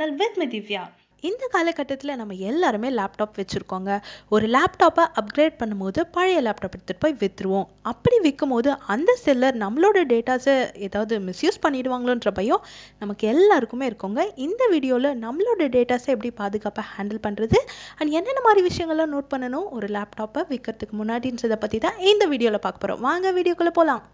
channel with மி திவ்யா இந்த காலகட்டத்தில் நம்ம எல்லாருமே லேப்டாப் வச்சுருக்கோங்க ஒரு லேப்டாப்பை அப்கிரேட் பண்ணும்போது பழைய லேப்டாப் எடுத்துகிட்டு போய் விற்றுருவோம் அப்படி விற்கும் போது அந்த செல்லர் நம்மளோட டேட்டாஸை ஏதாவது மிஸ்யூஸ் பண்ணிடுவாங்களோன்ற பயம் நமக்கு எல்லாருக்குமே இருக்குங்க இந்த வீடியோவில் நம்மளோட டேட்டாஸை எப்படி பாதுகாப்பாக ஹேண்டில் பண்ணுறது அண்ட் என்னென்ன மாதிரி விஷயங்கள்லாம் நோட் பண்ணணும் ஒரு லேப்டாப்பை விற்கிறதுக்கு முன்னாடின்றதை பற்றி தான் இந்த வீடியோவில் பார்க்க போகிறோம் வாங்க வீடியோக்குள்ளே போகலாம்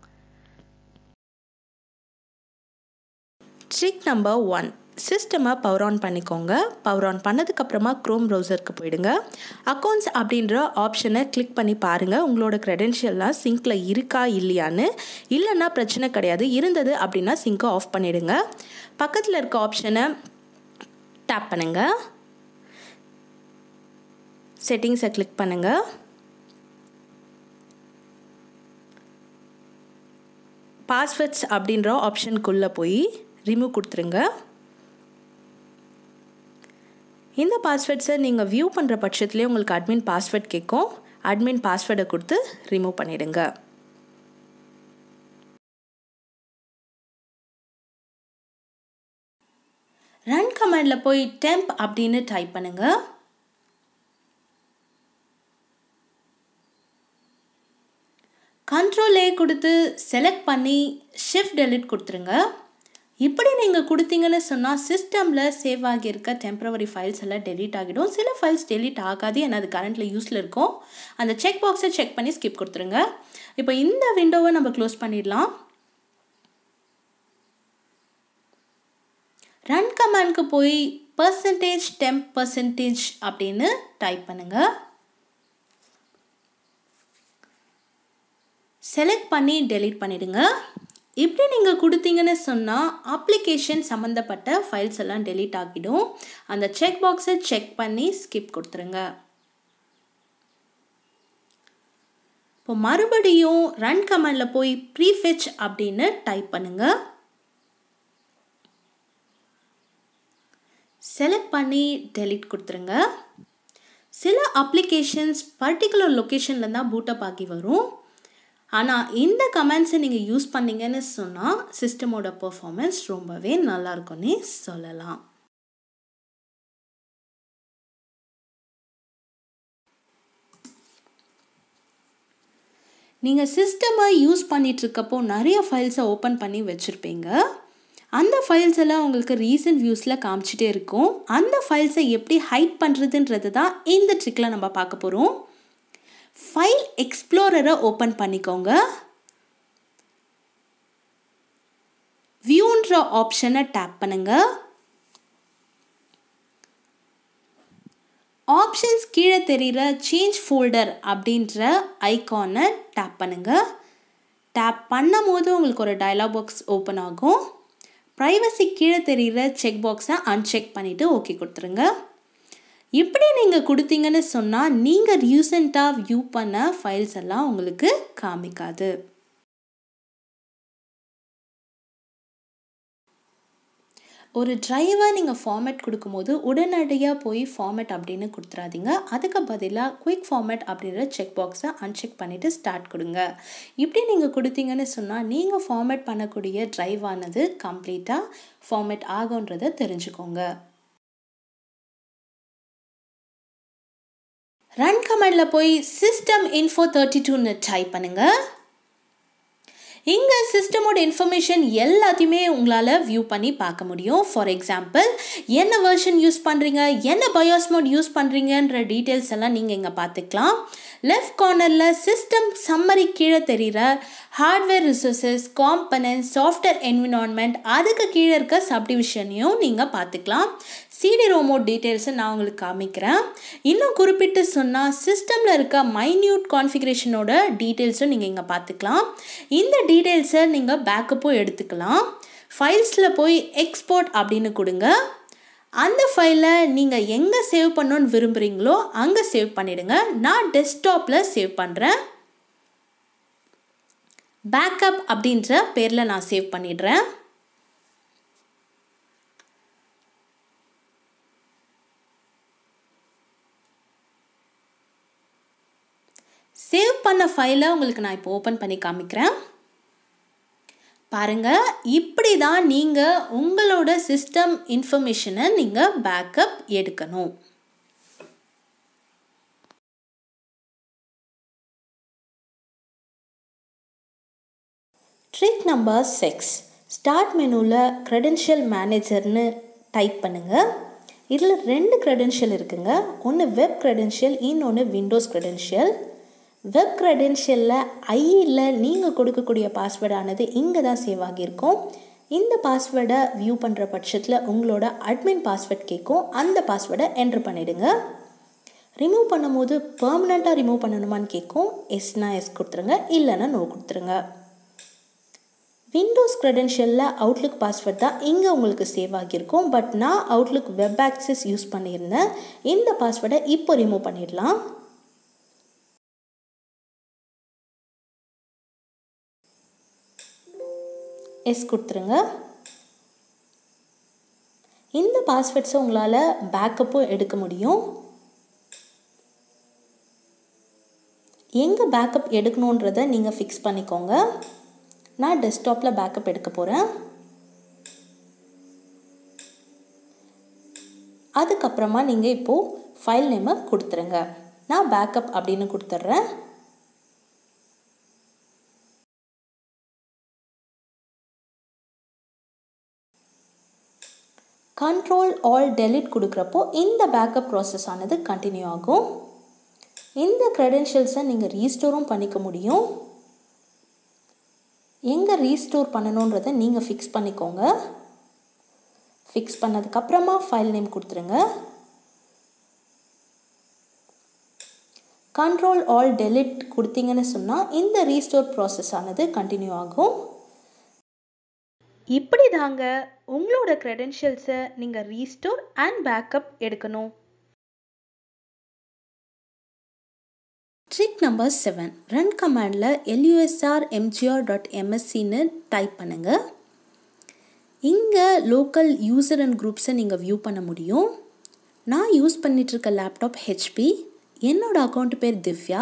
ட்ரிக் நம்பர் ஒன் சிஸ்டமை பவர் ஆன் பண்ணிக்கோங்க பவர் ஆன் பண்ணதுக்கப்புறமா க்ரோம் ப்ரௌசருக்கு போயிடுங்க அக்கௌண்ட்ஸ் அப்படின்ற ஆப்ஷனை கிளிக் பண்ணி பாருங்கள் உங்களோட க்ரெடென்ஷியல்லாம் சிங்க்கில் இருக்கா இல்லையான்னு இல்லைன்னா பிரச்சனை கிடையாது இருந்தது அப்படின்னா சிங்க்கை ஆஃப் பண்ணிவிடுங்க பக்கத்தில் இருக்க ஆப்ஷனை டேப் பண்ணுங்கள் செட்டிங்ஸை கிளிக் பண்ணுங்கள் பாஸ்வேர்ட்ஸ் அப்படின்ற ஆப்ஷனுக்குள்ளே போய் ரிமூவ் கொடுத்துருங்க இந்த பாஸ்வேர்ட்ஸை நீங்கள் வியூ பண்ணுற பட்சத்துலேயே உங்களுக்கு அட்மின் பாஸ்வேர்ட் கேட்கும் அட்மின் பாஸ்வேர்டை கொடுத்து ரிமூவ் பண்ணிடுங்க ரன் கமாண்டில் போய் டெம்ப் அப்படின்னு டைப் பண்ணுங்கள் கண்ட்ரோல் ஏ கொடுத்து செலக்ட் பண்ணி ஷிஃப்ட் டெலிட் கொடுத்துருங்க இப்படி நீங்கள் கொடுத்தீங்கன்னு சொன்னால் சிஸ்டமில் சேவ் ஆகியிருக்க டெம்பரவரி ஃபைல்ஸ் எல்லாம் டெலீட் ஆகிடும் சில ஃபைல்ஸ் டெலீட் ஆகாது ஏன்னா அது கரண்ட்டில் யூஸில் இருக்கும் அந்த செக் பாக்ஸை செக் பண்ணி ஸ்கிப் கொடுத்துருங்க இப்போ இந்த விண்டோவை நம்ம க்ளோஸ் பண்ணிடலாம் ரன் கமாண்ட்க்கு போய் பர்சன்டேஜ் டெம்ப் பர்சன்டேஜ் அப்படின்னு டைப் பண்ணுங்கள் செலக்ட் பண்ணி டெலீட் பண்ணிவிடுங்க இப்படி நீங்கள் கொடுத்தீங்கன்னு சொன்னால் அப்ளிகேஷன் சம்மந்தப்பட்ட ஃபைல்ஸ் எல்லாம் டெலீட் ஆகிடும் அந்த செக் பாக்ஸை செக் பண்ணி ஸ்கிப் கொடுத்துருங்க இப்போ மறுபடியும் ரன் கமெண்டில் போய் ப்ரீஃபெச் அப்படின்னு டைப் பண்ணுங்கள் செலக்ட் பண்ணி டெலீட் கொடுத்துருங்க சில அப்ளிகேஷன்ஸ் பர்டிகுலர் லொக்கேஷனில் தான் பூட்டப் ஆகி வரும் ஆனால் இந்த கமெண்ட்ஸை நீங்கள் யூஸ் பண்ணிங்கன்னு சொன்னால் சிஸ்டமோட பர்ஃபார்மன்ஸ் ரொம்பவே நல்லா இருக்கும்னே சொல்லலாம் நீங்கள் சிஸ்டமை யூஸ் பண்ணிகிட்ருக்கப்போ நிறைய ஃபைல்ஸை ஓப்பன் பண்ணி வச்சுருப்பீங்க அந்த ஃபைல்ஸ் எல்லாம் உங்களுக்கு ரீசன்ட் வியூஸில் காமிச்சிட்டே இருக்கும் அந்த ஃபைல்ஸை எப்படி ஹைட் பண்ணுறதுன்றது தான் இந்த ட்ரிக்கில் நம்ம பார்க்க போகிறோம் ஃபைல் எக்ஸ்ப்ளோரரை ஓப்பன் பண்ணிக்கோங்க வியூன்ற ஆப்ஷனை டேப் பண்ணுங்க ஆப்ஷன்ஸ் கீழே தெரிகிற சேஞ்ச் ஃபோல்டர் அப்படின்ற ஐக்கானை டேப் பண்ணுங்க டேப் பண்ணும் போது உங்களுக்கு ஒரு டயலாக் பாக்ஸ் ஓப்பன் ஆகும் ப்ரைவசி கீழே தெரிகிற செக் பாக்ஸை அன்செக் பண்ணிவிட்டு ஓகே கொடுத்துருங்க இப்படி நீங்கள் கொடுத்தீங்கன்னு சொன்னால் நீங்கள் ரீசெண்டாக வியூ பண்ண ஃபைல்ஸ் எல்லாம் உங்களுக்கு காமிக்காது ஒரு ட்ரைவை நீங்கள் ஃபார்மேட் கொடுக்கும்போது உடனடியாக போய் ஃபார்மேட் அப்படின்னு கொடுத்துறாதீங்க அதுக்கு பதிலாக குயிக் ஃபார்மேட் அப்படின்ற செக் பாக்ஸை அன்செக் பண்ணிவிட்டு ஸ்டார்ட் கொடுங்க இப்படி நீங்கள் கொடுத்தீங்கன்னு சொன்னால் நீங்கள் ஃபார்மேட் பண்ணக்கூடிய ட்ரைவ் ஆனது கம்ப்ளீட்டாக ஃபார்மேட் ஆகுன்றதை தெரிஞ்சுக்கோங்க ரன் கமெண்டில் போய் சிஸ்டம் இன்ஃபோ தேர்ட்டி டூன்னு டைப் பண்ணுங்கள் இங்கே சிஸ்டமோட இன்ஃபர்மேஷன் எல்லாத்தையுமே உங்களால் வியூ பண்ணி பார்க்க முடியும் ஃபார் எக்ஸாம்பிள் என்ன வெர்ஷன் யூஸ் பண்ணுறீங்க என்ன பயோஸ் மோட் யூஸ் பண்ணுறீங்கன்ற டீட்டெயில்ஸ் எல்லாம் நீங்கள் இங்கே பார்த்துக்கலாம் லெஃப்ட் கார்னரில் சிஸ்டம் சம்மரி கீழே தெரிகிற hardware resources component software environment அதுக்கு கீழே இருக்க சப்டிவிஷனையும் நீங்கள் பார்த்துக்கலாம் சிடி ரோமோட் டீட்டெயில்ஸை நான் உங்களுக்கு காமிக்கிறேன் இன்னும் குறிப்பிட்டு சொன்னால் சிஸ்டமில் இருக்க மைன்யூட் கான்ஃபிகரேஷனோட டீட்டெயில்ஸும் நீங்கள் இங்கே பார்த்துக்கலாம் இந்த டீட்டெயில்ஸை நீங்கள் பேக்கப்பும் எடுத்துக்கலாம் ஃபைல்ஸில் போய் எக்ஸ்போர்ட் அப்படின்னு கொடுங்க அந்த ஃபைலை நீங்கள் எங்கே சேவ் பண்ணணுன்னு விரும்புகிறீங்களோ அங்கே சேவ் பண்ணிவிடுங்க நான் டெஸ்க்டாப்பில் சேவ் பண்ணுறேன் பேக்கப் அப்படின்ற பேரில் நான் சேவ் பண்ணிடுறேன் சேவ் பண்ண ஃபைலை உங்களுக்கு நான் இப்போ ஓப்பன் பண்ணி காமிக்கிறேன் பாருங்கள் இப்படி தான் நீங்கள் உங்களோட சிஸ்டம் இன்ஃபர்மேஷனை நீங்கள் பேக்கப் எடுக்கணும் ட்ரிக் நம்பர் சிக்ஸ் ஸ்டார்ட் மெனுவில் க்ரெடென்ஷியல் மேனேஜர்னு டைப் பண்ணுங்கள் இதில் ரெண்டு க்ரெடென்ஷியல் இருக்குங்க ஒன்று வெப் க்ரெடென்ஷியல் இன்னொன்று விண்டோஸ் க்ரெடென்ஷியல் வெப் க்ரெடென்ஷியலில் ஐயில் நீங்கள் கொடுக்கக்கூடிய பாஸ்வேர்டானது இங்கே தான் சேவ் ஆகியிருக்கும் இந்த பாஸ்வேர்டை வியூ பண்ணுற பட்சத்தில் உங்களோட அட்மின் பாஸ்வேர்ட் கேட்கும் அந்த பாஸ்வேர்டை என்ட்ரு பண்ணிவிடுங்க ரிமூவ் பண்ணும்போது பர்மனெண்ட்டாக ரிமூவ் பண்ணணுமான்னு கேட்கும் எஸ்னா எஸ் கொடுத்துருங்க இல்லைன்னா நோ கொடுத்துருங்க விண்டோஸ் க்ரெடென்ஷியலில் அவுட்லுக் பாஸ்வேர்ட் தான் இங்கே உங்களுக்கு சேவ் ஆகியிருக்கும் பட் நான் அவுட்லுக் வெப் ஆக்சஸ் யூஸ் பண்ணியிருந்தேன் இந்த பாஸ்வேர்டை இப்போ ரிமூவ் பண்ணிடலாம் எஸ் கொடுத்துருங்க இந்த பாஸ்வேர்ட்ஸை உங்களால் பேக்கப்பும் எடுக்க முடியும் எங்கே பேக்கப் எடுக்கணுன்றதை நீங்கள் ஃபிக்ஸ் பண்ணிக்கோங்க நான் டெஸ்க்டாப்பில் பேக்கப் எடுக்க போகிறேன் அதுக்கப்புறமா நீங்கள் இப்போது ஃபைல் நேமை கொடுத்துருங்க நான் பேக்கப் அப்படின்னு கொடுத்துட்றேன் கண்ட்ரோல் ஆல் டெலிட் கொடுக்குறப்போ இந்த பேக்கப் ப்ராசஸ் ஆனது கண்டினியூ ஆகும் இந்த க்ரெடென்ஷியல்ஸை நீங்கள் ரீஸ்டோரும் பண்ணிக்க முடியும் எங்கே ரீஸ்டோர் பண்ணணுன்றதை நீங்கள் ஃபிக்ஸ் பண்ணிக்கோங்க ஃபிக்ஸ் பண்ணதுக்கப்புறமா ஃபைல் நேம் கொடுத்துருங்க கண்ட்ரோல் ஆல் டெலிட் கொடுத்தீங்கன்னு சொன்னால் இந்த ரீஸ்டோர் ப்ராசஸ் ஆனது கண்டினியூ ஆகும் இப்படி தாங்க உங்களோட க்ரெடென்ஷியல்ஸை நீங்கள் ரீஸ்டோர் அண்ட் பேக்கப் எடுக்கணும் ட்ரிக் நம்பர் செவன் ரன் கமாண்டில் எல்யூஎஸ்ஆர் எம்ஜிஆர் டாட் எம்எஸ்சின்னு டைப் பண்ணுங்கள் இங்கே லோக்கல் யூசர் அண்ட் குரூப்ஸை நீங்கள் வியூ பண்ண முடியும் நான் யூஸ் பண்ணிகிட்ருக்க லேப்டாப் ஹெச்பி என்னோடய அக்கௌண்ட் பேர் திவ்யா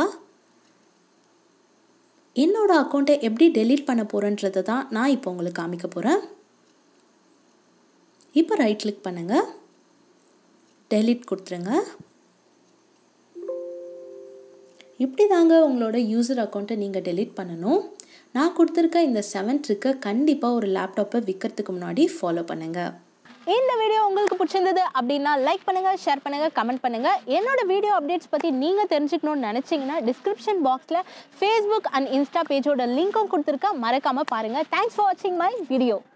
என்னோடய அக்கௌண்ட்டை எப்படி டெலீட் பண்ண போகிறேன்றதை தான் நான் இப்போ உங்களுக்கு காமிக்க போகிறேன் இப்போ ரைட் கிளிக் பண்ணுங்கள் டெலீட் கொடுத்துருங்க இப்படி தாங்க உங்களோட யூசர் அக்கௌண்ட்டை நீங்கள் டெலீட் பண்ணணும் நான் கொடுத்துருக்க இந்த செவன் ட்ரிக்கை கண்டிப்பாக ஒரு லேப்டாப்பை விற்கிறதுக்கு முன்னாடி ஃபாலோ பண்ணுங்கள் இந்த வீடியோ உங்களுக்கு பிடிச்சிருந்தது அப்படின்னா லைக் பண்ணுங்க ஷேர் பண்ணுங்க கமெண்ட் பண்ணுங்க என்னோட வீடியோ அப்டேட்ஸ் பத்தி நீங்க தெரிஞ்சுக்கணும்னு நினைச்சீங்கன்னா டிஸ்கிரிப்ஷன் பாக்ஸ்ல ஃபேஸ்புக் அண்ட் இன்ஸ்டா பேஜோட லிங்க்கும் கொடுத்துருக்கேன் மறக்காம பாருங்க தேங்க்ஸ் ஃபார் வாட்சிங் மை வீடியோ